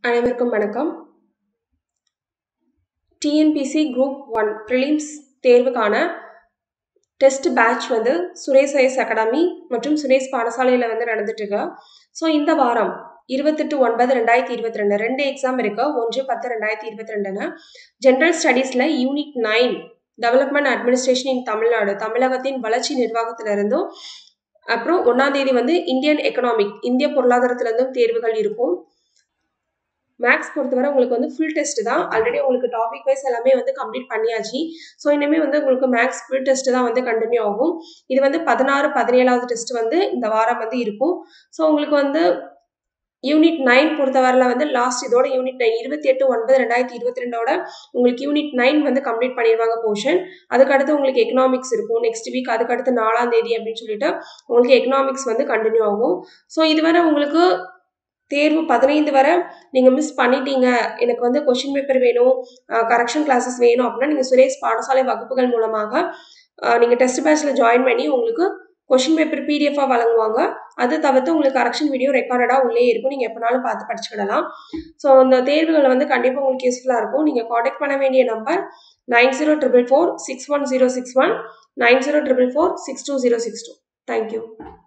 அனைவருக்கும் வணக்கம் TNPSC group one prelims தேர்வுக்கான டெஸ்ட் பேட்ச் வந்து சுரேஷ் ஐஎஸ் அகாடமி மற்றும் சுரேஷ் பாடசாலையில் வந்து நடந்துட்டுருக்கு ஸோ இந்த வாரம் இருபத்தெட்டு ஒன்பது ரெண்டாயிரத்தி இருபத்தி ரெண்டு ரெண்டு எக்ஸாம் இருக்கு ஒன்று பத்து ரெண்டாயிரத்தி இருபத்தி ரெண்டுன்னு ஜென்ரல் ஸ்டடீஸில் unit nine development administration in Tamil Nadu தமிழகத்தின் வளர்ச்சி நிர்வாகத்திலிருந்தும் அப்புறம் ஒன்றாம் தேதி வந்து இந்தியன் எக்கனாமிக் இந்திய பொருளாதாரத்திலிருந்தும் தேர்வுகள் இருக்கும் மேக்ஸ் பொறுத்தவரை உங்களுக்கு வந்து ஃபுல் டெஸ்ட் தான் ஆல்ரெடி உங்களுக்கு டாபிக் வைஸ் எல்லாமே வந்து கம்ப்ளீட் பண்ணியாச்சு ஸோ இனிமேல் வந்து உங்களுக்கு மேக்ஸ் ஃபுல் டெஸ்ட் தான் வந்து கண்டினியூ ஆகும் இது வந்து பதினாறு பதினேழாவது டெஸ்ட் வந்து இந்த வாரம் வந்து இருக்கும் ஸோ உங்களுக்கு வந்து யூனிட் நைன் பொறுத்தவரையில் வந்து லாஸ்ட் இதோட யூனிட் நைன் இருபத்தி எட்டு ஒன்பது ரெண்டாயிரத்தி இருபத்தி ரெண்டோட உங்களுக்கு யூனிட் நைன் வந்து கம்ப்ளீட் பண்ணிடுவாங்க போர்ஷன் அதுக்கடுத்து உங்களுக்கு எக்கனாமிக்ஸ் இருக்கும் நெக்ஸ்ட் வீக் அதுக்கடுத்து நாலாம் தேதி அப்படின்னு சொல்லிட்டு உங்களுக்கு எக்கனாமிக்ஸ் வந்து கண்டினியூ ஆகும் ஸோ இதுவரை உங்களுக்கு தேர்வு பதினைந்து வரை நீங்கள் மிஸ் பண்ணிட்டீங்க எனக்கு வந்து கொஷின் பேப்பர் வேணும் கரெக்ஷன் கிளாஸஸ் வேணும் அப்படின்னா நீங்கள் சுரேஷ் பாடசாலை வகுப்புகள் மூலமாக நீங்கள் டெஸ்ட் பேட்சில் ஜாயின் பண்ணி உங்களுக்கு கொஷின் பேப்பர் பிடிஎஃபாக வழங்குவாங்க அது தவிர்த்து உங்களுக்கு கரெக்ஷன் வீடியோ ரெக்கார்டடாக உள்ளே இருக்கும் நீங்கள் எப்போனாலும் பார்த்து படிச்சுக்கிடலாம் ஸோ இந்த தேர்வுகள் வந்து கண்டிப்பாக உங்களுக்கு யூஸ்ஃபுல்லாக இருக்கும் நீங்கள் காண்டாக்ட் பண்ண வேண்டிய number nine zero triple four six one zero six one nine zero triple four six two zero six two thank you